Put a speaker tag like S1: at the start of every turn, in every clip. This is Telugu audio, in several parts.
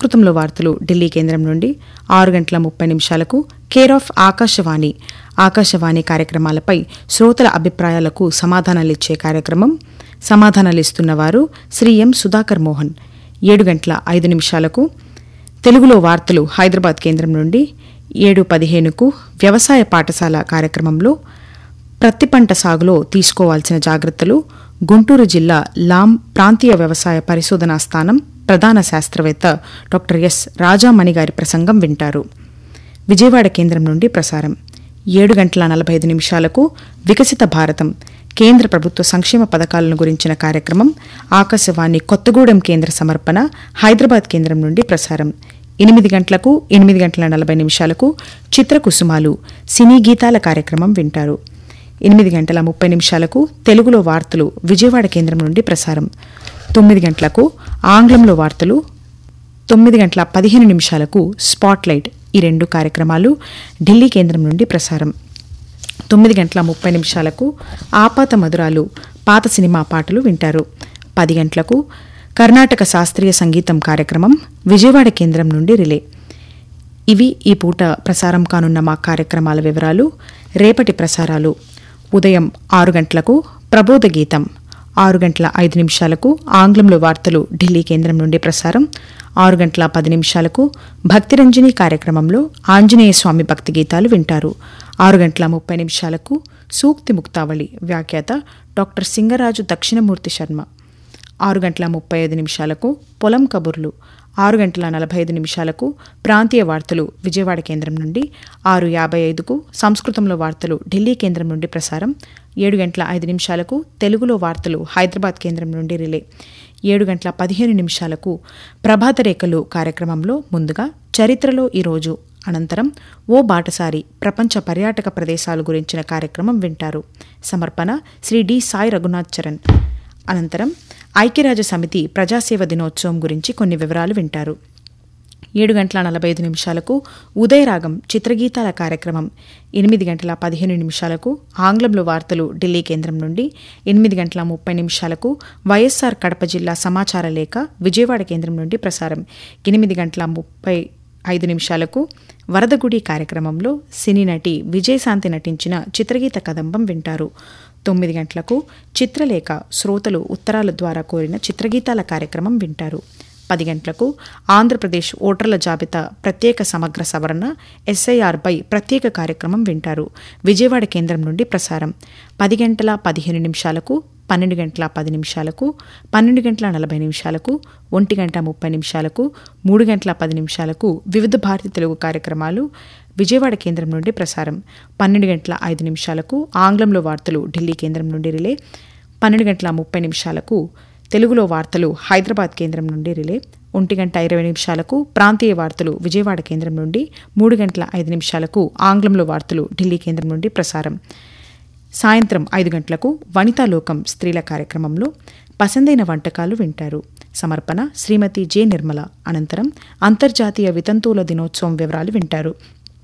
S1: సంస్కృతంలో వార్తలు ఢిల్లీ కేంద్రం నుండి ఆరు గంటల ముప్పై నిమిషాలకు కేర్ ఆఫ్ ఆకాశవాణి ఆకాశవాణి కార్యక్రమాలపై శ్రోతల అభిప్రాయాలకు సమాధానాలిచ్చే కార్యక్రమం సమాధానాలిస్తున్న వారు శ్రీ ఎం సుధాకర్ మోహన్ ఏడు గంటల ఐదు నిమిషాలకు తెలుగులో వార్తలు హైదరాబాద్ కేంద్రం నుండి ఏడు పదిహేనుకు వ్యవసాయ పాఠశాల కార్యక్రమంలో ప్రత్తి పంట సాగులో తీసుకోవాల్సిన జాగ్రత్తలు గుంటూరు జిల్లా లాం ప్రాంతీయ వ్యవసాయ పరిశోధనా స్థానం ప్రధాన శాస్త్రవేత్త డాక్టర్ ఎస్ రాజామణి గారి ప్రసంగం వింటారు విజయవాడ కేంద్రం నుండి ప్రసారం ఏడు గంటల నలభై ఐదు నిమిషాలకు వికసిత భారతం కేంద్ర ప్రభుత్వ సంక్షేమ పథకాలను గురించిన కార్యక్రమం ఆకాశవాణి కొత్తగూడెం కేంద్ర సమర్పణ హైదరాబాద్ కేంద్రం నుండి ప్రసారం ఎనిమిది గంటలకు ఎనిమిది గంటల నలభై నిమిషాలకు చిత్రకుసుమాలు సినీ గీతాల కార్యక్రమం వింటారు ఎనిమిది గంటల ముప్పై నిమిషాలకు తెలుగులో వార్తలు విజయవాడ కేంద్రం నుండి ప్రసారం తొమ్మిది గంటలకు ఆంగ్లంలో వార్తలు తొమ్మిది గంటల పదిహేను నిమిషాలకు స్పాట్లైట్ ఈ రెండు కార్యక్రమాలు ఢిల్లీ కేంద్రం నుండి ప్రసారం తొమ్మిది గంటల ముప్పై నిమిషాలకు ఆపాత మధురాలు పాత సినిమా పాటలు వింటారు పది గంటలకు కర్ణాటక శాస్త్రీయ సంగీతం కార్యక్రమం విజయవాడ కేంద్రం నుండి రిలే ఇవి ఈ పూట ప్రసారం కానున్న మా కార్యక్రమాల వివరాలు రేపటి ప్రసారాలు ఉదయం ఆరు గంటలకు ప్రబోధ గీతం ఆరు గంటల ఐదు నిమిషాలకు ఆంగ్లంలో వార్తలు ఢిల్లీ కేంద్రం నుండి ప్రసారం ఆరు గంటల పది నిమిషాలకు భక్తిరంజని కార్యక్రమంలో ఆంజనేయ స్వామి భక్తి గీతాలు వింటారు ఆరు గంటల ముప్పై నిమిషాలకు సూక్తి ముక్తావళి వ్యాఖ్యాత డాక్టర్ సింగరాజు దక్షిణమూర్తి శర్మ ఆరు గంటల ముప్పై ఐదు నిమిషాలకు పొలం కబుర్లు ఆరు గంటల నలభై ఐదు నిమిషాలకు ప్రాంతీయ వార్తలు విజయవాడ కేంద్రం నుండి ఆరు యాభై ఐదుకు సంస్కృతంలో వార్తలు ఢిల్లీ కేంద్రం నుండి ప్రసారం ఏడు గంటల ఐదు నిమిషాలకు తెలుగులో వార్తలు హైదరాబాద్ కేంద్రం నుండి రిలే ఏడు గంటల పదిహేను నిమిషాలకు ప్రభాత రేఖలు కార్యక్రమంలో ముందుగా చరిత్రలో ఈరోజు అనంతరం ఓ బాటసారి ప్రపంచ పర్యాటక ప్రదేశాల గురించిన కార్యక్రమం వింటారు సమర్పణ శ్రీ డి సాయి రఘునాథ్ చరణ్ అనంతరం ఐక్యరాజ్య సమితి ప్రజాసేవ దినోత్సవం గురించి కొన్ని వివరాలు వింటారు ఏడు గంటల నలభై ఐదు నిమిషాలకు ఉదయరాగం చిత్రగీతాల కార్యక్రమం ఎనిమిది గంటల పదిహేను నిమిషాలకు ఆంగ్లంలో వార్తలు ఢిల్లీ కేంద్రం నుండి ఎనిమిది గంటల ముప్పై నిమిషాలకు వైఎస్సార్ కడప జిల్లా సమాచార లేఖ విజయవాడ కేంద్రం నుండి ప్రసారం ఎనిమిది గంటల ముప్పై ఐదు నిమిషాలకు వరదగుడి కార్యక్రమంలో సినీ నటి విజయశాంతి నటించిన చిత్రగీత కదంబం వింటారు తొమ్మిది గంటలకు చిత్రలేఖ శ్రోతలు ఉత్తరాల ద్వారా కోరిన చిత్రగీతాల కార్యక్రమం వింటారు పది గంటలకు ఆంధ్రప్రదేశ్ ఓటర్ల జాబితా ప్రత్యేక సమగ్ర సవరణ ఎస్ఐఆర్పై ప్రత్యేక కార్యక్రమం వింటారు విజయవాడ కేంద్రం నుండి ప్రసారం పది గంటల పదిహేను నిమిషాలకు పన్నెండు గంటల పది నిమిషాలకు పన్నెండు గంటల నలభై నిమిషాలకు ఒంటి గంట ముప్పై నిమిషాలకు మూడు గంటల పది నిమిషాలకు వివిధ భారతి తెలుగు కార్యక్రమాలు విజయవాడ కేంద్రం నుండి ప్రసారం పన్నెండు గంటల ఐదు నిమిషాలకు ఆంగ్లంలో వార్తలు ఢిల్లీ కేంద్రం నుండి రిలే పన్నెండు గంటల ముప్పై నిమిషాలకు తెలుగులో వార్తలు హైదరాబాద్ కేంద్రం నుండి రిలే ఒంటి గంట ఇరవై నిమిషాలకు ప్రాంతీయ వార్తలు విజయవాడ కేంద్రం నుండి మూడు గంటల ఐదు నిమిషాలకు ఆంగ్లంలో వార్తలు ఢిల్లీ కేంద్రం నుండి ప్రసారం సాయంత్రం ఐదు గంటలకు వనితాలోకం స్త్రీల కార్యక్రమంలో పసందైన వంటకాలు వింటారు సమర్పణ శ్రీమతి జె నిర్మల అనంతరం అంతర్జాతీయ వితంతువుల దినోత్సవం వివరాలు వింటారు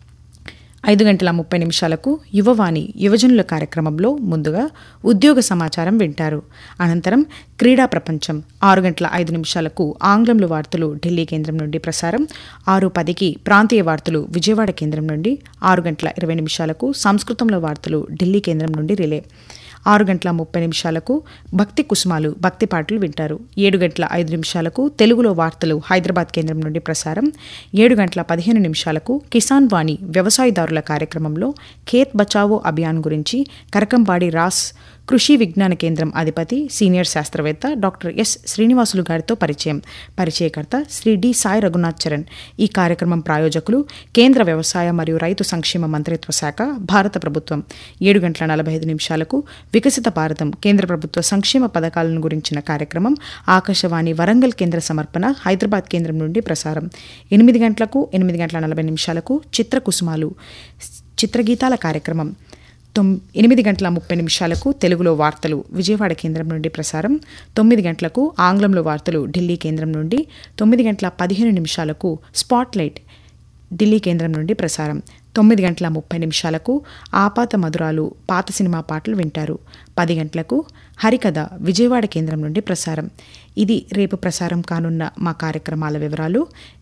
S1: ఐదు గంటల ముప్పై నిమిషాలకు యువవాణి యువజనుల కార్యక్రమంలో ముందుగా ఉద్యోగ సమాచారం వింటారు అనంతరం క్రీడా ప్రపంచం ఆరు గంటల ఐదు నిమిషాలకు ఆంగ్లంలో వార్తలు ఢిల్లీ కేంద్రం నుండి ప్రసారం ఆరు పదికి ప్రాంతీయ వార్తలు విజయవాడ కేంద్రం నుండి ఆరు గంటల ఇరవై నిమిషాలకు సంస్కృతంలో వార్తలు ఢిల్లీ కేంద్రం నుండి రిలే ఆరు గంటల ముప్పై నిమిషాలకు భక్తి కుసుమాలు భక్తి పాటలు వింటారు ఏడు గంటల ఐదు నిమిషాలకు తెలుగులో వార్తలు హైదరాబాద్ కేంద్రం నుండి ప్రసారం ఏడు గంటల పదిహేను నిమిషాలకు కిసాన్ వాణి వ్యవసాయదారుల కార్యక్రమంలో ఖేత్ బచావో అభియాన్ గురించి కరకంపాడి రాస్ కృషి విజ్ఞాన కేంద్రం అధిపతి సీనియర్ శాస్త్రవేత్త డాక్టర్ ఎస్ శ్రీనివాసులు గారితో పరిచయం పరిచయకర్త శ్రీ డి సాయి రఘునాథ్ చరణ్ ఈ కార్యక్రమం ప్రాయోజకులు కేంద్ర వ్యవసాయ మరియు రైతు సంక్షేమ మంత్రిత్వ శాఖ భారత ప్రభుత్వం ఏడు గంటల నలభై ఐదు నిమిషాలకు వికసిత భారతం కేంద్ర ప్రభుత్వ సంక్షేమ పథకాలను గురించిన కార్యక్రమం ఆకాశవాణి వరంగల్ కేంద్ర సమర్పణ హైదరాబాద్ కేంద్రం నుండి ప్రసారం ఎనిమిది గంటలకు ఎనిమిది గంటల నలభై నిమిషాలకు చిత్రకుసుమాలు చిత్రగీతాల కార్యక్రమం తొమ్ ఎనిమిది గంటల ముప్పై నిమిషాలకు తెలుగులో వార్తలు విజయవాడ కేంద్రం నుండి ప్రసారం తొమ్మిది గంటలకు ఆంగ్లంలో వార్తలు ఢిల్లీ కేంద్రం నుండి తొమ్మిది గంటల పదిహేను నిమిషాలకు స్పాట్లైట్ ఢిల్లీ కేంద్రం నుండి ప్రసారం తొమ్మిది గంటల ముప్పై నిమిషాలకు ఆపాత మధురాలు పాత సినిమా పాటలు వింటారు పది గంటలకు హరికథ విజయవాడ కేంద్రం నుండి ప్రసారం ఇది రేపు ప్రసారం కానున్న మా కార్యక్రమాల వివరాలు